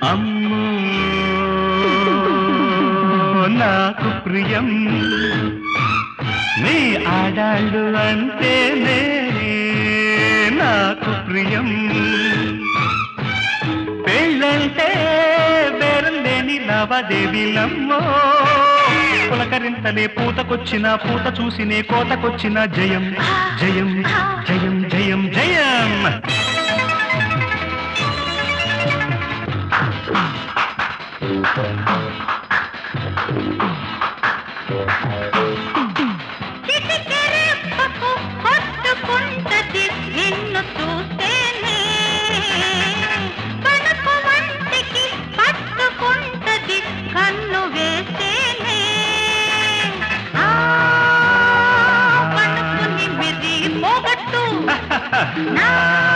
అమ్మో నాకు ప్రియం నీ ఆడాళ్ళు అంటేనే నాకు ప్రియం పెళ్ళంటే బేరం లేని లావాదేవీలమ్మో పులకరింతలే పూతకొచ్చిన పూత చూసినే కోతకొచ్చిన జయం జయం జయం జయం జయం చిటికెరెప్పకు హత్తుకుంటది నిన్ను చూస్తేనే పనపు వంటికి పట్టుకుంటది కన్ను వేస్తేనే ఆ పనుకు నిమిరి పోగొట్టు నా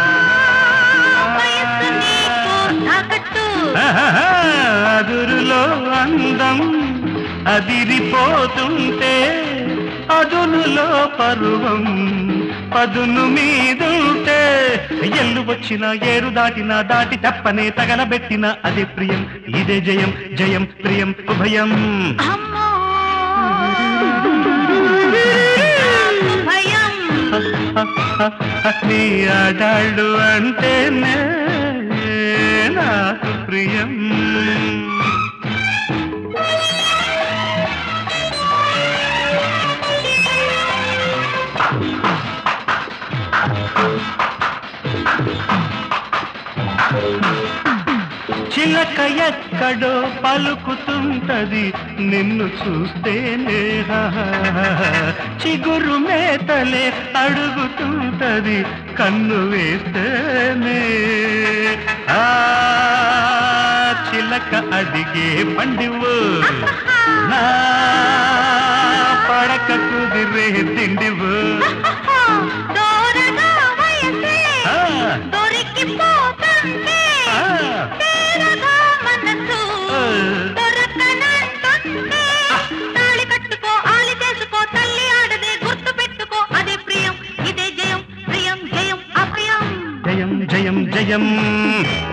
వయసు నీకు తాకట్టు అదురులో అందం అదిరిపోతుంటే అదునులో పరువం పదును మీదుంటే ఎల్లు వచ్చిన ఏరు దాటిన దాటి తప్పనే తగలబెట్టిన అదే ప్రియం ఇదే జయం జయం ప్రియం ఉభయం అమ్మో భయం నీ ఆడాళ్ళు అంటేనే నాకు ప్రియం చిలక ఎక్కడో పలుకుతుంటది నిన్ను చూస్తేనే చిగురు మేతలే అడుగుతుంటది కన్ను వేస్తేనే ఆ చిలక అడిగే పండివు నా పడక కుదిరే తిండివు దూరగా వయసే ఆ, దొరికిపోతుంటే ఆ. తేరగా మనసు ఆ. దొరకనంటుంటే తాళి కట్టుకో ఆలి చేసుకో తల్లి ఆడదే గుర్తు పెట్టుకో అదే ప్రియం ఇదే జయం ప్రియం జయం అప్రియం జయం జయం జయం